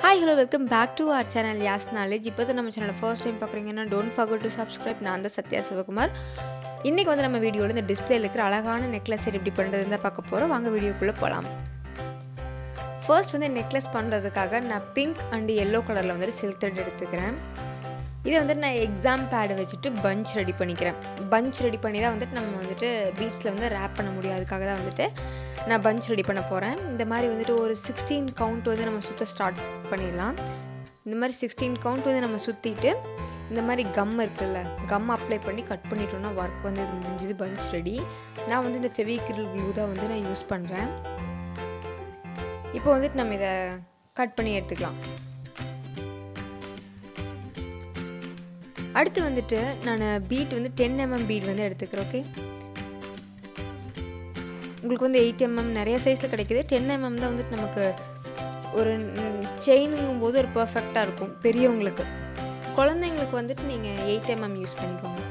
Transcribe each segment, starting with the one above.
hi hello welcome back to our channel Yas knowledge இப்போ தான் நம்ம சேனலை ஃபர்ஸ்ட் டைம் பார்க்குறீங்கன்னா டோன்ட் forget டு சப்ஸ்கிரைப் நான் தான் சத்யா சிவகுமார் இன்றைக்கி வந்து நம்ம வீடியோவில் இந்த டிஸ்பிளேல இருக்கிற அழகான நெக்லஸ் எப்படி பண்ணுறதுன்னு தான் பார்க்க போகிறோம் வாங்க வீடியோக்குள்ளே போகலாம் ஃபர்ஸ்ட் வந்து நெக்லஸ் பண்ணுறதுக்காக நான் பிங்க் அண்ட் எல்லோ கலரில் வந்துட்டு சில்க் த்ரெட் எடுத்துக்கிறேன் இதை வந்துட்டு நான் எக்ஸாம் பேடு வச்சுட்டு பஞ்ச் ரெடி பண்ணிக்கிறேன் பஞ்ச் ரெடி பண்ணி தான் வந்துட்டு நம்ம வந்துட்டு பீட்ஸில் வந்து ரேப் பண்ண முடியும் அதுக்காக தான் வந்துட்டு நான் பஞ்ச் ரெடி பண்ண போகிறேன் இந்த மாதிரி வந்துட்டு ஒரு சிக்ஸ்டீன் கவுண்ட் வந்து நம்ம சுற்ற ஸ்டார்ட் பண்ணிடலாம் இந்த மாதிரி சிக்ஸ்டீன் கவுண்ட் வந்து நம்ம சுற்றிட்டு இந்த மாதிரி கம் இருக்குல்ல கம் அப்ளை பண்ணி கட் பண்ணிட்டோம்னா ஒர்க் வந்து இது முடிஞ்சது பஞ்ச் ரெடி நான் வந்து இந்த ஃபெவிக்ரில் க்ளூ தான் வந்து நான் யூஸ் பண்ணுறேன் இப்போ வந்துட்டு நம்ம இதை கட் பண்ணி எடுத்துக்கலாம் அடுத்து வந்துட்டு நான் பீட் வந்து டென் எம்எம் பீட் வந்து எடுத்துக்கிறேன் ஓகே உங்களுக்கு வந்து எயிட் எம்எம் நிறைய சைஸில் கிடைக்குது டென் எம்எம் தான் வந்துட்டு நமக்கு ஒரு செயினுங்கும் போது ஒரு பர்ஃபெக்டாக இருக்கும் பெரியவங்களுக்கு குழந்தைங்களுக்கு வந்துட்டு நீங்கள் எயிட் எம்எம் யூஸ் பண்ணிக்கோங்க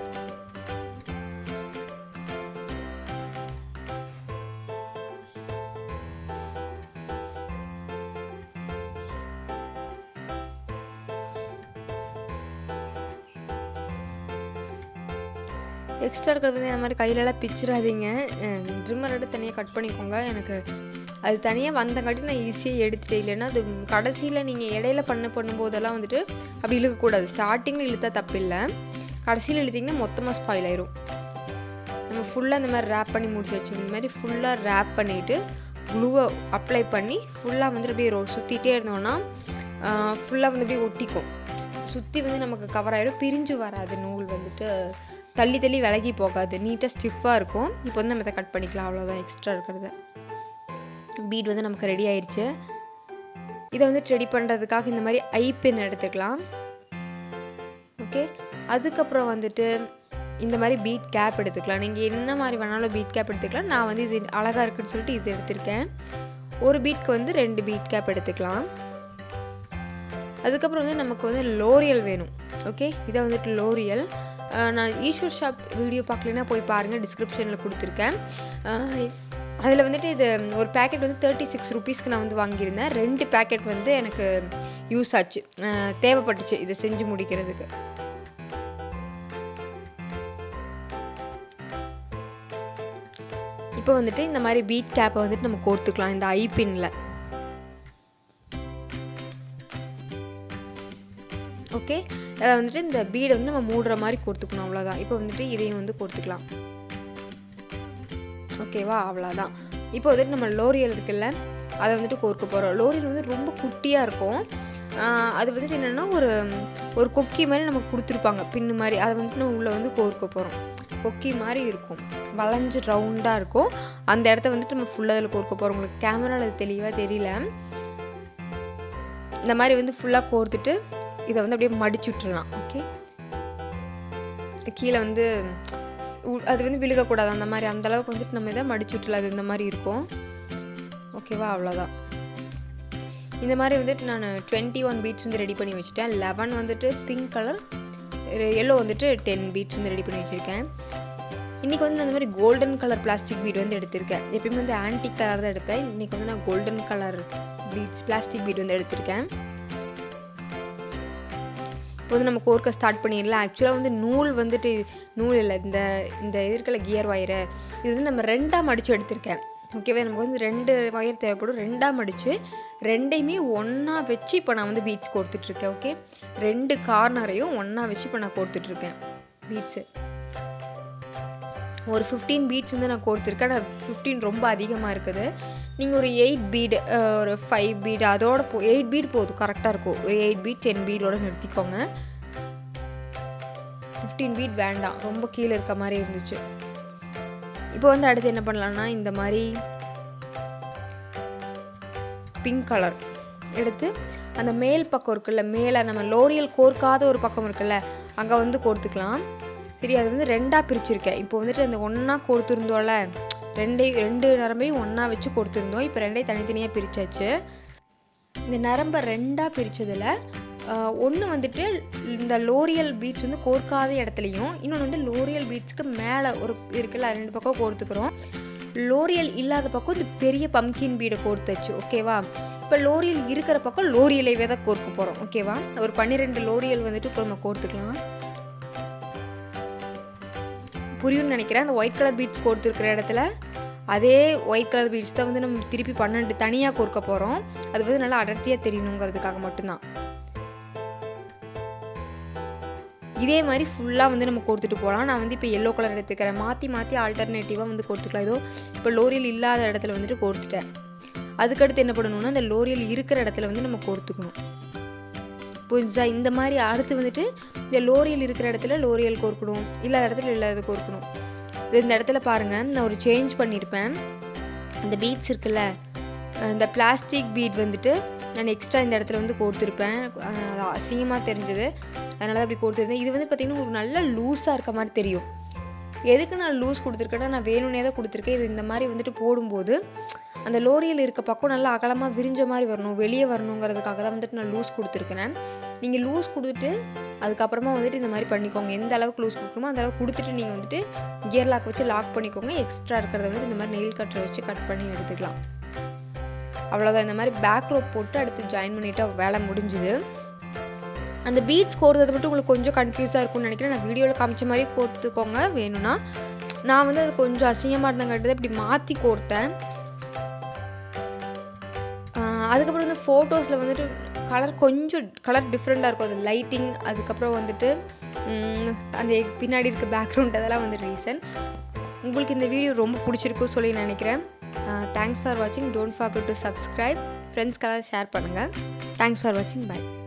எக்ஸ்ட்ரா இருக்கிறது வந்து இந்த மாதிரி கையிலலாம் பிச்சிடாதீங்க ட்ரிம்மர் எடுத்து தனியாக கட் பண்ணிக்கோங்க எனக்கு அது தனியாக வந்தங்காட்டி நான் ஈஸியாக எடுத்துட்டேன் இல்லைன்னா அது கடைசியில் நீங்கள் இடையில பண்ண பண்ணும்போதெல்லாம் வந்துட்டு அப்படி இழுக்கக்கூடாது ஸ்டார்டிங்கில் இழுத்தா தப்பில்லை கடைசியில் இழுத்திங்கன்னா மொத்தமாக ஸ்பாயில் ஆயிரும் நம்ம ஃபுல்லாக இந்த மாதிரி ரேப் பண்ணி முடிச்சு வச்சு இந்த மாதிரி ஃபுல்லாக ரேப் பண்ணிவிட்டு க்ளூவை அப்ளை பண்ணி ஃபுல்லாக வந்துட்டு அப்படியே ரோ சுற்றிட்டே இருந்தோன்னா ஃபுல்லாக வந்து அப்படியே ஒட்டிக்கும் சுற்றி வந்து நமக்கு கவர் ஆயிரும் பிரிஞ்சு வராது நூல் வந்துட்டு தள்ளி தள்ளி விலகி போகாது நீட்டாக ஸ்டிஃபாக இருக்கும் இப்போ வந்து நம்ம இதை கட் பண்ணிக்கலாம் அவ்வளோதான் எக்ஸ்ட்ரா இருக்கிறத பீட் வந்து நமக்கு ரெடி ஆயிடுச்சு இதை வந்து ரெடி பண்ணுறதுக்காக இந்த மாதிரி ஐ பென் எடுத்துக்கலாம் ஓகே அதுக்கப்புறம் வந்துட்டு இந்த மாதிரி பீட் கேப் எடுத்துக்கலாம் நீங்கள் என்ன மாதிரி வேணாலும் பீட் கேப் எடுத்துக்கலாம் நான் வந்து இது அழகாக இருக்குன்னு சொல்லிட்டு இது எடுத்திருக்கேன் ஒரு பீட்க்கு வந்து ரெண்டு பீட் கேப் எடுத்துக்கலாம் அதுக்கப்புறம் வந்து நமக்கு வந்து லோரியல் வேணும் ஓகே இதை வந்துட்டு லோரியல் நான் ஈஸ்வர் ஷாப் வீடியோ பார்க்கலன்னா போய் பாருங்கள் டிஸ்கிரிப்ஷனில் கொடுத்துருக்கேன் அதில் வந்துட்டு இது ஒரு பேக்கெட் வந்து தேர்ட்டி சிக்ஸ் ருபீஸ்க்கு நான் வந்து வாங்கியிருந்தேன் ரெண்டு பேக்கெட் வந்து எனக்கு யூஸ் ஆச்சு தேவைப்பட்டுச்சு இதை செஞ்சு முடிக்கிறதுக்கு இப்போ வந்துட்டு இந்த மாதிரி பீட் கேப்பை வந்துட்டு நம்ம கோர்த்துக்கலாம் இந்த ஐ பின்னில் ஓகே அதை வந்துட்டு இந்த பீடை வந்து நம்ம மூடுற மாதிரி கொடுத்துக்கணும் அவ்வளோதான் இப்போ வந்துட்டு இதையும் வந்து கொடுத்துக்கலாம் ஓகேவா அவ்வளோதான் இப்போ வந்துட்டு நம்ம லோரியல் இருக்குல்ல அதை வந்துட்டு கோர்க்க போகிறோம் லோரியல் வந்து ரொம்ப குட்டியாக இருக்கும் அது வந்துட்டு என்னென்னா ஒரு ஒரு கொக்கி மாதிரி நமக்கு கொடுத்துருப்பாங்க பின்னு மாதிரி அதை வந்துட்டு நம்ம உள்ளே வந்து கோர்க்க போகிறோம் கொக்கி மாதிரி இருக்கும் வளைஞ்சு ரவுண்டாக இருக்கும் அந்த இடத்த வந்துட்டு நம்ம ஃபுல்லாக அதில் கோர்க்க போகிறோம் உங்களுக்கு கேமராவில் அது தெளிவாக தெரியல இந்த மாதிரி வந்து ஃபுல்லாக கோர்த்துட்டு இதை வந்து அப்படியே மடிச்சு விட்டுறலாம் ஓகே கீழே வந்து அது வந்து விழுகக்கூடாது அந்த மாதிரி அந்த அளவுக்கு வந்துட்டு நம்ம இதை மடிச்சு விட்டுலாம் அது இந்த மாதிரி இருக்கும் ஓகேவா அவ்வளோதான் இந்த மாதிரி வந்துட்டு நான் டுவெண்ட்டி ஒன் பீட்ஸ் வந்து ரெடி பண்ணி வச்சுட்டேன் லெவன் வந்துட்டு பிங்க் கலர் எல்லோ வந்துட்டு டென் பீட்ஸ் வந்து ரெடி பண்ணி வச்சுருக்கேன் இன்றைக்கி வந்து அந்த மாதிரி கோல்டன் கலர் பிளாஸ்டிக் பீட் வந்து எடுத்திருக்கேன் எப்பயுமே வந்து ஆன்டிக் கலர் தான் எடுப்பேன் இன்றைக்கி வந்து நான் golden colour beads plastic bead வந்து எடுத்திருக்கேன் இப்போ வந்து நம்ம கோர்க்க ஸ்டார்ட் பண்ணிடலாம் ஆக்சுவலாக வந்து நூல் வந்துட்டு நூல் இல்லை இந்த இந்த இருக்கிற கியர் ஒயரு இது வந்து நம்ம ரெண்டாக மடித்து எடுத்திருக்கேன் ஓகேவா நமக்கு வந்து ரெண்டு ஒயர் தேவைப்படும் ரெண்டாக மடித்து ரெண்டையுமே ஒன்றா வச்சு இப்போ நான் வந்து பீட்ஸ் கோர்த்துட்ருக்கேன் ஓகே ரெண்டு கார்னரையும் ஒன்றா வச்சு இப்போ நான் கோர்த்துட்ருக்கேன் பீட்ஸு ஒரு ஃபிஃப்டீன் பீட்ஸ் வந்து நான் கோர்த்துருக்கேன் ஆனால் ஃபிஃப்டீன் ரொம்ப அதிகமாக இருக்குது நீங்கள் ஒரு எயிட் பீடு ஒரு ஃபைவ் பீடு அதோட போ எயிட் பீட் போதும் கரெக்டாக இருக்கும் ஒரு எயிட் பீட் டென் பீடோட நிறுத்திக்கோங்க ஃபிஃப்டீன் பீட் வேண்டாம் ரொம்ப கீழே இருக்க மாதிரி இருந்துச்சு இப்போ வந்து அடுத்து என்ன பண்ணலான்னா இந்த மாதிரி பிங்க் கலர் எடுத்து அந்த மேல் பக்கம் இருக்குல்ல மேலே நம்ம லோரியல் கோர்க்காத ஒரு பக்கம் இருக்குல்ல அங்கே வந்து கோர்த்துக்கலாம் சரி அது வந்து ரெண்டாக பிரிச்சிருக்கேன் இப்போ வந்துட்டு அந்த ஒன்றா கொடுத்துருந்தோம்ல ரெண்டையும் ரெண்டு நரம்பையும் ஒன்றா வச்சு கொடுத்துருந்தோம் இப்போ ரெண்டையும் தனித்தனியாக பிரித்தாச்சு இந்த நரம்பை ரெண்டாக பிரித்ததில் ஒன்று வந்துட்டு இந்த லோரியல் பீட்ஸ் வந்து கோர்க்காத இடத்துலையும் இன்னொன்று வந்து லோரியல் பீட்ஸ்க்கு மேலே ஒரு இருக்குல்ல ரெண்டு பக்கம் கோர்த்துக்கிறோம் லோரியல் இல்லாத பக்கம் இந்த பெரிய பம்கின் பீடை கோர்த்தாச்சு ஓகேவா இப்போ லோரியல் இருக்கிற பக்கம் லோரியலைவே தான் கோர்க்க போகிறோம் ஓகேவா ஒரு பன்னிரெண்டு லோரியல் வந்துட்டு இப்போ நம்ம கோர்த்துக்கலாம் புரியும்னு நினைக்கிறேன் அந்த ஒயிட் கலர் பீட்ஸ் கோர்த்துருக்கிற இடத்துல அதே ஒயிட் கலர் பீட்ஸ் தான் வந்து நம்ம திருப்பி பன்னெண்டு தனியாக கோர்க்க போகிறோம் அது வந்து நல்லா அடர்த்தியாக தெரியணுங்கிறதுக்காக மட்டும்தான் இதே மாதிரி ஃபுல்லாக வந்து நம்ம கோர்த்துட்டு போகலாம் நான் வந்து இப்போ எல்லோ கலர் எடுத்துக்கிறேன் மாற்றி மாற்றி ஆல்டர்னேட்டிவாக வந்து கோர்த்துக்கலாம் ஏதோ இப்போ லோரியல் இல்லாத இடத்துல வந்துட்டு கோர்த்துட்டேன் அதுக்கடுத்து என்ன பண்ணணும்னா அந்த லோரியல் இருக்கிற இடத்துல வந்து நம்ம கோர்த்துக்கணும் புரிஞ்சா இந்த மாதிரி அடுத்து வந்துட்டு இந்த லோரியல் இருக்கிற இடத்துல லோரியல் கோர்க்கணும் இல்லாத இடத்துல இல்லாத கோர்க்கணும் இது இந்த இடத்துல பாருங்கள் நான் ஒரு சேஞ்ச் பண்ணியிருப்பேன் அந்த பீட்ஸ் இருக்குல்ல இந்த பிளாஸ்டிக் பீட் வந்துட்டு நான் எக்ஸ்ட்ரா இந்த இடத்துல வந்து கோர்த்துருப்பேன் அது அசிங்கமாக தெரிஞ்சது அதனால தான் அப்படி கோர்த்துருந்தேன் இது வந்து பார்த்திங்கன்னா ஒரு நல்ல லூஸாக இருக்க மாதிரி தெரியும் எதுக்கு நான் லூஸ் கொடுத்துருக்கேன்னா நான் வேணும்னே தான் கொடுத்துருக்கேன் இது இந்த மாதிரி வந்துட்டு போடும்போது அந்த லோரியல் இருக்க பக்கம் நல்லா அகலமாக விரிஞ்ச மாதிரி வரணும் வெளியே வரணுங்கிறதுக்காக தான் வந்துட்டு நான் லூஸ் கொடுத்துருக்கிறேன் நீங்கள் லூஸ் கொடுத்துட்டு அதுக்கப்புறமா வந்துட்டு இந்த மாதிரி பண்ணிக்கோங்க எந்த அளவுக்கு லூஸ் கொடுக்கணுமோ அந்த அளவுக்கு கொடுத்துட்டு நீங்கள் வந்துட்டு கியர் லாக் வச்சு லாக் பண்ணிக்கோங்க எக்ஸ்ட்ரா இருக்கிறத வந்து இந்த மாதிரி நெயில் கட்டரை வச்சு கட் பண்ணி எடுத்துக்கலாம் அவ்வளோதான் இந்த மாதிரி பேக் ரோப் போட்டு அடுத்து ஜாயின் பண்ணிவிட்டு வேலை முடிஞ்சுது அந்த பீட்ஸ் கோர்த்தது மட்டும் உங்களுக்கு கொஞ்சம் கன்ஃபியூஸாக இருக்கும்னு நினைக்கிறேன் நான் வீடியோவில் காமிச்ச மாதிரி கோர்த்துக்கோங்க வேணும்னா நான் வந்து அது கொஞ்சம் அசிங்கமாக இருந்தங்காட்டி இப்படி மாற்றி கோர்த்தேன் அதுக்கப்புறம் வந்து ஃபோட்டோஸில் வந்துட்டு கலர் கொஞ்சம் கலர் டிஃப்ரெண்ட்டாக இருக்கும் அது லைட்டிங் அதுக்கப்புறம் வந்துட்டு அந்த பின்னாடி இருக்க பேக்ரவுண்ட் அதெல்லாம் வந்து ரீசன் உங்களுக்கு இந்த வீடியோ ரொம்ப பிடிச்சிருக்கும் சொல்லி நினைக்கிறேன் தேங்க்ஸ் ஃபார் வாட்சிங் டோன்ட் ஃபார்கட் டு சப்ஸ்கிரைப் ஃப்ரெண்ட்ஸ்க்கெல்லாம் ஷேர் பண்ணுங்கள் தேங்க்ஸ் ஃபார் வாட்சிங் பை